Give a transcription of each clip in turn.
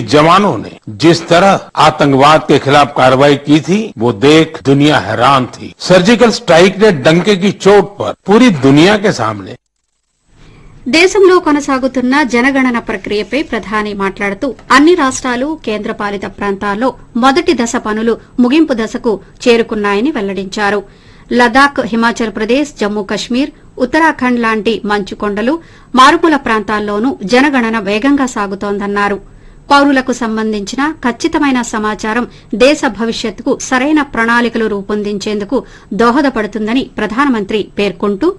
जवानों ने जिस तरह आतंकवाद के खिलाफ कार्रवाई की थी वो देख दुनिया हैरान थी सर्जिकल स्ट्राइक ने डंके की चोट पर पूरी दुनिया के सामने దేశంలో కొనసాగుతున్న జనగణన ప్రక్రియపై ప్రధాని మాట్లాడుతూ అన్ని రాష్టాలు కేంద్రపాలిత ప్రాంతాల్లో మొదటి దశ పనులు ముగింపు దశకు చేరుకున్నాయని వెల్లడించారు లదాఖ్ హిమాచల్ ప్రదేశ్ జమ్మూ కశ్మీర్ ఉత్తరాఖండ్ లాంటి మంచు కొండలు మారుమూల ప్రాంతాల్లోనూ జనగణన వేగంగా సాగుతోందన్నారు పౌరులకు సంబంధించిన ఖచ్చితమైన సమాచారం దేశ భవిష్యత్తుకు సరైన ప్రణాళికలు రూపొందించేందుకు దోహదపడుతుందని ప్రధానమంత్రి పేర్కొంటూ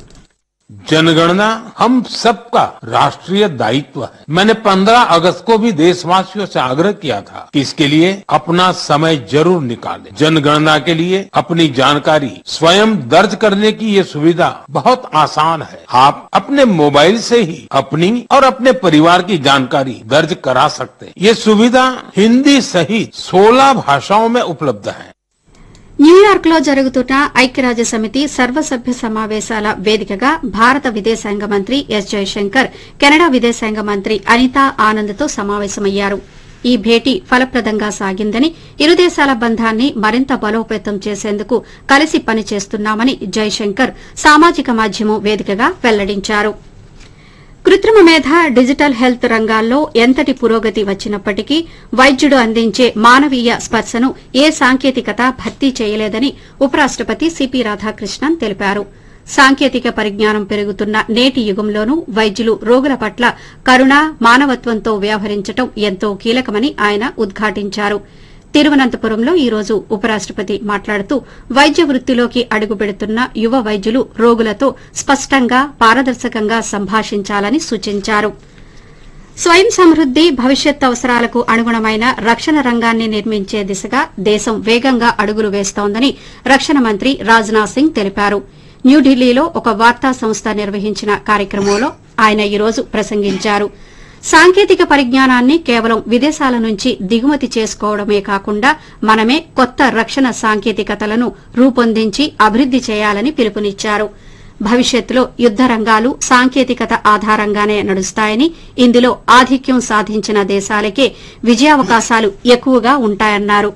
जनगणना हम सबका राष्ट्रीय दायित्व है मैंने 15 अगस्त को भी देशवासियों से आग्रह किया था कि इसके लिए अपना समय जरूर निकालें जनगणना के लिए अपनी जानकारी स्वयं दर्ज करने की ये सुविधा बहुत आसान है आप अपने मोबाइल से ही अपनी और अपने परिवार की जानकारी दर्ज करा सकते हैं ये सुविधा हिंदी सहित 16 भाषाओं में उपलब्ध है న్యూయార్క్ లో జరుగుతున్న ఐక్యరాజ్య సమితి సర్వసభ్య సమావేశాల వేదికగా భారత విదేశాంగ మంత్రి ఎస్ జయశంకర్ కెనడా విదేశాంగ మంత్రి అనితా ఆనంద్ తో సమావేశమయ్యారు ఈ భేటీ ఫలప్రదంగా సాగిందని ఇరు దేశాల బంధాన్ని మరింత బలోపేతం చేసేందుకు కలిసి పనిచేస్తున్నామని జైశంకర్ సామాజిక మాధ్యమం వేదికగా వెల్లడించారు కృత్రిమ మేధ డిజిటల్ హెల్త్ రంగాల్లో ఎంతటి పురోగతి వచ్చినప్పటికీ వైద్యుడు అందించే మానవీయ స్పర్శను ఏ సాంకేతికత భర్తీ చేయలేదని ఉపరాష్టపతి సిపి రాధాకృష్ణన్ తెలిపారు సాంకేతిక పరిజ్ఞానం పెరుగుతున్న నేటి యుగంలోనూ వైద్యులు రోగుల పట్ల కరుణ మానవత్వంతో వ్యవహరించడం ఎంతో కీలకమని ఆయన ఉద్ఘాటించారు తిరువనంతపురంలో ఈ రోజు ఉపరాష్టపతి మాట్లాడుతూ వైద్య వృత్తిలోకి అడుగుపెడుతున్న యువ వైద్యులు రోగులతో స్పష్టంగా పారదర్శకంగా సంభాషించాలని సూచించారు స్వయం సమృద్ది భవిష్యత్ అవసరాలకు అనుగుణమైన రక్షణ రంగాన్ని నిర్మించే దిశగా దేశం వేగంగా అడుగులు వేస్తోందని రక్షణ మంత్రి రాజ్నాథ్ సింగ్ తెలిపారు న్యూఢిల్లీలో ఒక వార్తా సంస్థ నిర్వహించిన కార్యక్రమంలో ఆయన ఈ రోజు ప్రసంగించారు సాంకేతిక పరిజ్ఞానాన్ని కేవలం విదేశాల నుంచి దిగుమతి చేసుకోవడమే కాకుండా మనమే కొత్త రక్షణ సాంకేతికతలను రూపొందించి అభివృద్ది చేయాలని పిలుపునిచ్చారు భవిష్యత్తులో యుద్ద రంగాలు సాంకేతికత ఆధారంగానే నడుస్తాయని ఇందులో ఆధిక్యం సాధించిన దేశాలకే విజయావకాశాలు ఎక్కువగా ఉంటాయన్నారు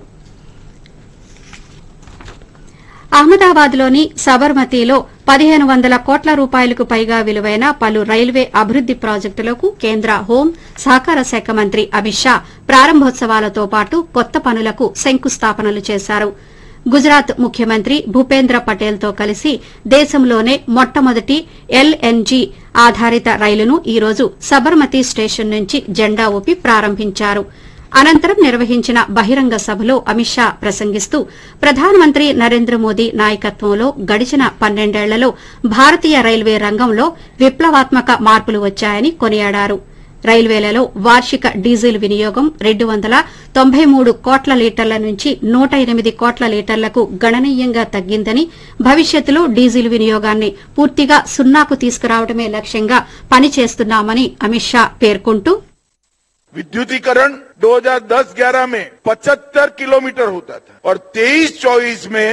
అహ్మదాబాద్లోని సబర్మతిలో పదిహేను వందల కోట్ల రూపాయలకు పైగా విలువైన పలు రైల్వే అభివృద్ది ప్రాజెక్టులకు కేంద్ర హోం సహకార శాఖ మంత్రి అమిత్ షా ప్రారంభోత్సవాలతో పాటు కొత్త పనులకు శంకుస్థాపనలు చేశారు గుజరాత్ ముఖ్యమంత్రి భూపేంద్ర పటేల్తో కలిసి దేశంలోనే మొట్టమొదటి ఎల్ఎన్జీ ఆధారిత రైలును ఈ రోజు సబర్మతి స్టేషన్ నుంచి జెండా ఊపి ప్రారంభించారు అనంతరం నిర్వహించిన బహిరంగ సభలో అమిత్ షా ప్రసంగిస్తూ ప్రధానమంత్రి నరేంద్ర మోదీ నాయకత్వంలో గడిచిన పన్నెండేళ్లలో భారతీయ రైల్వే రంగంలో విప్లవాత్మక మార్పులు వచ్చాయని కొనియాడారు రైల్వేలలో వార్షిక డీజిల్ వినియోగం రెండు వందల తొంభై మూడు కోట్ల లీటర్ల నుంచి నూట ఎనిమిది కోట్ల లీటర్లకు గణనీయంగా తగ్గిందని భవిష్యత్తులో డీజిల్ వినియోగాన్ని పూర్తిగా సున్నాకు తీసుకురావడమే లక్ష్యంగా పనిచేస్తున్నామని అమిత్ షా పేర్కొంటూ विद्युतीकरण 2010-11 में 75 किलोमीटर होता था और 23-24 में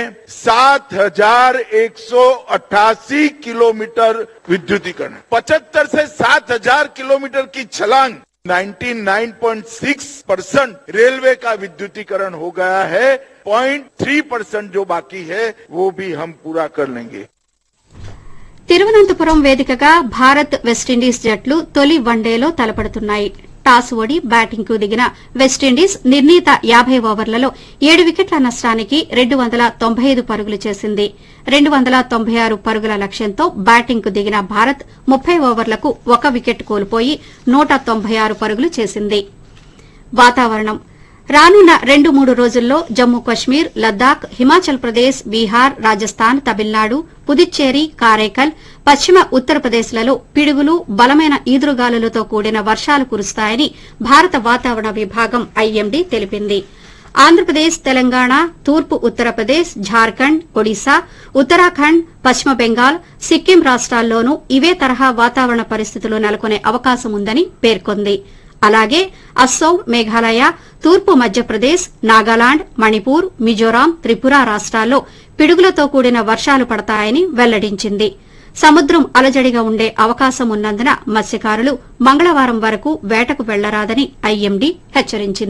7,188 किलोमीटर विद्युतीकरण 75 से 7,000 किलोमीटर की छलांग 99.6 परसेंट रेलवे का विद्युतीकरण हो गया है 0.3 परसेंट जो बाकी है वो भी हम पूरा कर लेंगे తిరువనంతపురం వేదికగా భారత్ వెస్టిండీస్ జట్లు తొలి వన్డేలో తలపడుతున్నాయి టాస్ ఓడి బ్యాటింగ్ కు దిగిన వెస్టిండీస్ నిర్ణీత యాబై ఓవర్లలో ఏడు వికెట్ల నష్టానికి రెండు వందల తొంభై ఐదు పరుగులు చేసింది రెండు వందల తొంభై ఆరు పరుగుల లక్ష్యంతో బ్యాటింగ్ కు దిగిన భారత్ ముప్పై ఓవర్లకు ఒక వికెట్ కోల్పోయి నూట తొంభై ఆరు పరుగులు చేసింది వాతావరణం రానున్న రెండు మూడు రోజుల్లో జమ్మూ కశ్మీర్ లద్దాఖ్ హిమాచల్ ప్రదేశ్ బీహార్ రాజస్థాన్ తమిళనాడు పుదుచ్చేరి కారైకల్ పశ్చిమ ఉత్తరప్రదేశ్లలో పిడుగులు బలమైన ఈదురుగాలులతో కూడిన వర్షాలు కురుస్తాయని భారత వాతావరణ విభాగం ఐఎండీ తెలిపింది ఆంధ్రప్రదేశ్ తెలంగాణ తూర్పు ఉత్తరప్రదేశ్ ఝార్ఖండ్ ఒడిశా ఉత్తరాఖండ్ పశ్చిమ బెంగాల్ సిక్కిం రాష్ట్రాల్లోనూ ఇవే తరహా వాతావరణ పరిస్థితులు నెలకొనే అవకాశం ఉందని పేర్కొంది అలాగే అస్సోం మేఘాలయ తూర్పు మధ్యప్రదేశ్ నాగాలాండ్ మణిపూర్ మిజోరాం త్రిపుర రాష్ట్రాల్లో పిడుగులతో కూడిన వర్షాలు పడతాయని వెల్లడించింది సముద్రం అలజడిగా ఉండే అవకాశం ఉన్నందున మత్స్యకారులు మంగళవారం వరకు వేటకు వెళ్లరాదని ఐఎండీ హెచ్చరించింది